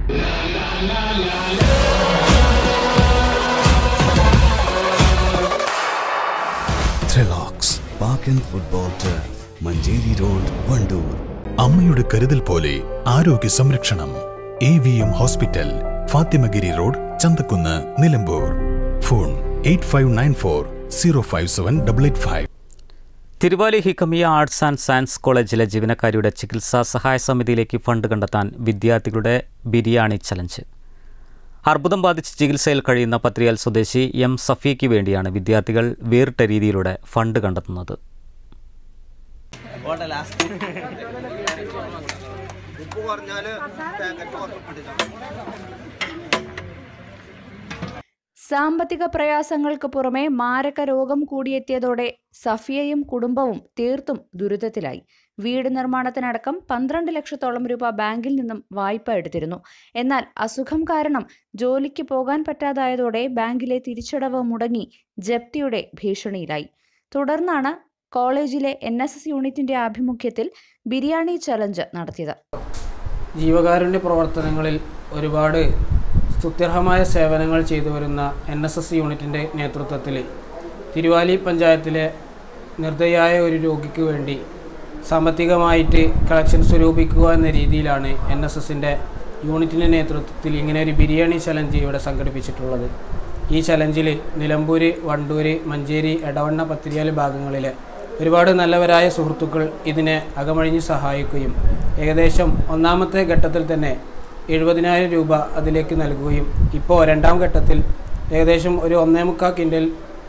ത്രിലോക്സ് park and football turf Manjeri road Wandoor അമ്മയുടെ കരുതൽ പോലെ ആരോഗ്യ സംരക്ഷണം A V M hospital Fathimagiri road Chanthakkunnu Nilambur phone eight five nine four zero five seven double eight five Thiruvali Hikamiya arts and science കോളേജിലെ ജീവനക്കാരിയുടെ ചികിത്സാ സഹായ സമിതിയിലേക്ക് ഫണ്ട് കണ്ടെത്താൻ വിദ്യാർത്ഥികളുടെ ബിരിയാണി ചലഞ്ച് അർബുദം ബാധിച്ച് ചികിത്സയിൽ കഴിയുന്ന പത്രിയാൽ സ്വദേശി എം സഫിയയ്ക്ക് വേണ്ടിയാണ് വിദ്യാർത്ഥികൾ വേറിട്ട രീതിയിലൂടെ ഫണ്ട് കണ്ടെത്തുന്നത് സാമ്പത്തിക പ്രയാസങ്ങൾക്ക് പുറമെ മാരക രോഗം കൂടിയെത്തിയതോടെ സഫിയയും കുടുംബവും തീർത്തും ദുരിതത്തിലായി വീട് നിർമ്മാണത്തിനടക്കം പന്ത്രണ്ട് ലക്ഷത്തോളം രൂപ ബാങ്കിൽ നിന്നും വായ്പ എടുത്തിരുന്നു എന്നാൽ അസുഖം കാരണം ജോലിക്ക് പോകാൻ പറ്റാതായതോടെ ബാങ്കിലെ തിരിച്ചടവ് മുടങ്ങി ജപ്തിയുടെ ഭീഷണിയിലായി തുടർന്നാണ് കോളേജിലെ എൻ എസ് എസ് യൂണിറ്റിന്റെ ആഭിമുഖ്യത്തിൽ ബിരിയാണി ചലഞ്ച് നടത്തിയത് ജീവകാരുണ്യ പ്രവർത്തനങ്ങളിൽ ഒരുപാട് സ്തുത്യർഹമായ സേവനങ്ങൾ ചെയ്തു വരുന്ന എൻ എസ് എസ് യൂണിറ്റിൻ്റെ നേതൃത്വത്തിൽ തിരുവാലി പഞ്ചായത്തിലെ നിർദ്ദയായ ഒരു രോഗിക്ക് വേണ്ടി സാമ്പത്തികമായിട്ട് കളക്ഷൻ സ്വരൂപിക്കുക എന്ന രീതിയിലാണ് എൻ എസ് എസിൻ്റെ യൂണിറ്റിൻ്റെ നേതൃത്വത്തിൽ ഇങ്ങനെ ഒരു ബിരിയാണി ചലഞ്ച് ഇവിടെ സംഘടിപ്പിച്ചിട്ടുള്ളത് ഈ ചലഞ്ചിൽ നിലമ്പൂർ വണ്ടൂർ മഞ്ചേരി എടവണ്ണ പത്തിരിയാല് ഭാഗങ്ങളിലെ ഒരുപാട് നല്ലവരായ സുഹൃത്തുക്കൾ ഇതിനെ അകമഴിഞ്ഞ് സഹായിക്കുകയും ഏകദേശം ഒന്നാമത്തെ ഘട്ടത്തിൽ തന്നെ എഴുപതിനായിരം രൂപ അതിലേക്ക് നൽകുകയും ഇപ്പോൾ രണ്ടാം ഘട്ടത്തിൽ ഏകദേശം ഒരു ഒന്നേ മുക്കാൽ കിൻഡൽ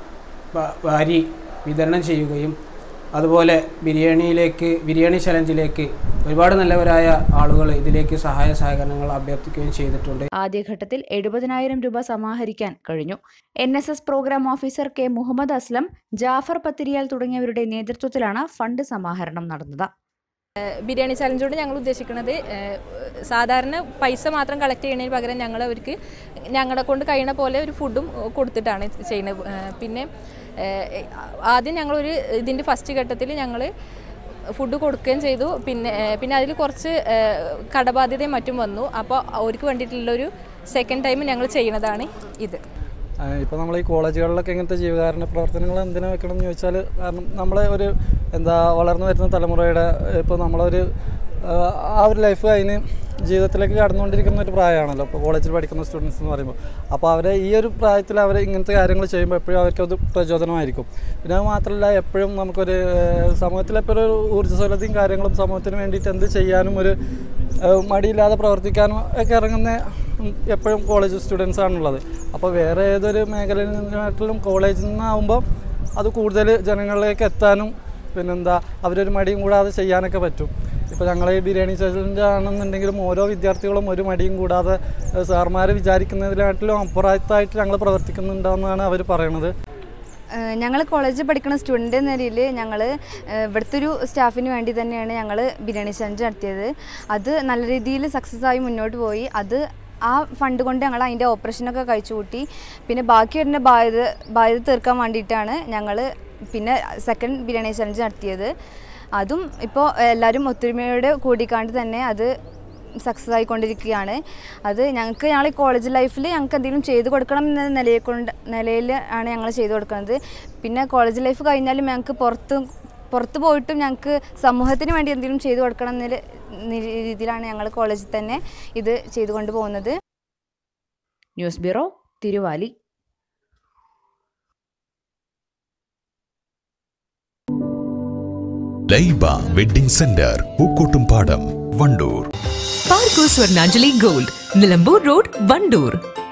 വ- വാരി വിതരണം ചെയ്യുകയും അതുപോലെ ബിരിയാണിയിലേക്ക് ബിരിയാണി ചലഞ്ചിലേക്ക് ഒരുപാട് നല്ലവരായ ആളുകൾ ഇതിലേക്ക് സഹായ സഹകരണങ്ങൾ അഭ്യർത്ഥിക്കുകയും ചെയ്തിട്ടുണ്ട് ആദ്യഘട്ടത്തിൽ എഴുപതിനായിരം രൂപ സമാഹരിക്കാൻ കഴിഞ്ഞു N S S programme officer K Muhammad Aslam Jafar Pathiriyal തുടങ്ങിയവരുടെ നേതൃത്വത്തിലാണ് ഫണ്ട് സമാഹരണം നടന്നത് ബിരിയാണി ചലഞ്ചോട് ഞങ്ങൾ ഉദ്ദേശിക്കുന്നത് ഏഹ്, സാധാരണ പൈസ മാത്രം കളക്ട് ചെയ്യുന്നതിന് പകരം ഞങ്ങൾ അവർക്ക് ഞങ്ങളെ കൊണ്ട് കഴിയുന്ന പോലെ ഒരു ഫുഡും കൊടുത്തിട്ടാണ് ചെയ്യുന്നത് ഏഹ്, പിന്നെ ഏഹ്, ആദ്യം ഞങ്ങളൊരു ഇതിൻ്റെ ഫസ്റ്റ് ഘട്ടത്തിൽ ഞങ്ങൾ ഫുഡ് കൊടുക്കുകയും ചെയ്തു പിന്നെ ഏഹ്, പിന്നെ അതിൽ കുറച്ച് ഏഹ്, കടബാധ്യതയും മറ്റും വന്നു അപ്പോൾ അവർക്ക് വേണ്ടിയിട്ടുള്ളൊരു സെക്കൻഡ് ടൈം ഞങ്ങൾ ചെയ്യുന്നതാണ് ഇത് ഇപ്പോൾ നമ്മൾ ഈ കോളേജുകളിലൊക്കെ ഇങ്ങനത്തെ ജീവകാരുണ്യ പ്രവർത്തനങ്ങൾ എന്തിനു വെക്കണം എന്ന് ചോദിച്ചാൽ കാരണം നമ്മളെ ഒരു എന്താ വളർന്നു വരുന്ന തലമുറയുടെ ഇപ്പോൾ നമ്മളൊരു ആ, ആ ഒരു ലൈഫ് കഴിഞ്ഞ് ജീവിതത്തിലേക്ക് കടന്നുകൊണ്ടിരിക്കുന്ന ഒരു പ്രായമാണല്ലോ ഇപ്പോൾ കോളേജിൽ പഠിക്കുന്ന സ്റ്റുഡൻസ് എന്ന് പറയുമ്പോൾ അപ്പോൾ അവരെ ഈ ഒരു പ്രായത്തിൽ അവർ ഇങ്ങനത്തെ കാര്യങ്ങൾ ചെയ്യുമ്പോൾ എപ്പോഴും അവർക്കത് പ്രചോദനമായിരിക്കും പിന്നെ അത് മാത്രമല്ല എപ്പോഴും നമുക്കൊരു ഏഹ്, സമൂഹത്തിലെപ്പോഴും ഒരു ഊർജ്ജസ്വലതയും കാര്യങ്ങളും സമൂഹത്തിന് വേണ്ടിയിട്ട് എന്ത് ചെയ്യാനും ഒരു ഏഹ്, മടിയില്ലാതെ പ്രവർത്തിക്കാനും ഒക്കെ ഇറങ്ങുന്ന ഉം, എപ്പോഴും കോളേജ് സ്റ്റുഡൻസ് ആണുള്ളത് അപ്പോൾ വേറെ ഏതൊരു മേഖലയിൽ നിന്നായിട്ടും കോളേജിൽ നിന്നാകുമ്പോൾ അത് കൂടുതൽ ജനങ്ങളിലേക്ക് എത്താനും പിന്നെന്താ അവരൊരു മടിയും കൂടാതെ ചെയ്യാനൊക്കെ പറ്റും ഇപ്പോൾ ഞങ്ങൾ ഈ ബിരിയാണി ചലഞ്ച് ആണെന്നുണ്ടെങ്കിലും ഓരോ വിദ്യാർത്ഥികളും ഒരു മടിയും കൂടാതെ സാർമാർ വിചാരിക്കുന്നതിലാട്ടിലും അപ്പുറത്തായിട്ട് ഞങ്ങൾ പ്രവർത്തിക്കുന്നുണ്ടെന്നാണ് അവർ പറയണത് ഞങ്ങൾ കോളേജിൽ പഠിക്കുന്ന സ്റ്റുഡൻ്റ് എന്ന നിലയിൽ ഞങ്ങൾ ഇവിടുത്തെ ഒരു സ്റ്റാഫിന് വേണ്ടി തന്നെയാണ് ഞങ്ങൾ ബിരിയാണി ചലഞ്ച് നടത്തിയത് അത് നല്ല രീതിയിൽ സക്സസ് ആയി മുന്നോട്ട് പോയി അത് ആ ഫണ്ട് കൊണ്ട് ഞങ്ങൾ അതിൻ്റെ ഓപ്പറേഷനൊക്കെ കഴിച്ചു കൂട്ടി പിന്നെ ബാക്കി വരുന്ന ബാധ്യത ബാധ്യത തീർക്കാൻ വേണ്ടിയിട്ടാണ് ഞങ്ങൾ പിന്നെ സെക്കൻഡ് ബിരിയാണി ചലഞ്ച് നടത്തിയത് അതും ഇപ്പോൾ എല്ലാവരും ഒത്തൊരുമയോടെ കൂടിക്കാണ്ട് തന്നെ അത് സക്സസ് ആയിക്കൊണ്ടിരിക്കുകയാണ് അത് ഞങ്ങൾക്ക് ഞങ്ങൾ ഈ കോളേജ് ലൈഫിൽ ഞങ്ങൾക്ക് എന്തെങ്കിലും ചെയ്തു കൊടുക്കണം എന്ന നിലയെ കൊണ്ട് നിലയിൽ ആണ് ഞങ്ങൾ ചെയ്തു കൊടുക്കുന്നത് പിന്നെ കോളേജ് ലൈഫ് കഴിഞ്ഞാലും ഞങ്ങൾക്ക് പുറത്ത് പുറത്ത് പോയിട്ടും ഞങ്ങൾക്ക് സമൂഹത്തിന് വേണ്ടി എന്തെങ്കിലും ചെയ്തു കൊടുക്കണം എന്ന നി- രീതിയിലാണ് ഞങ്ങൾ കോളേജിൽ തന്നെ ഇത് ചെയ്തുകൊണ്ട് പോകുന്നത് news bureau Thiruvali Laiba wedding centre Pookkottumpadam Wandoor Parco Swarnanjali gold Nilambur road Wandoor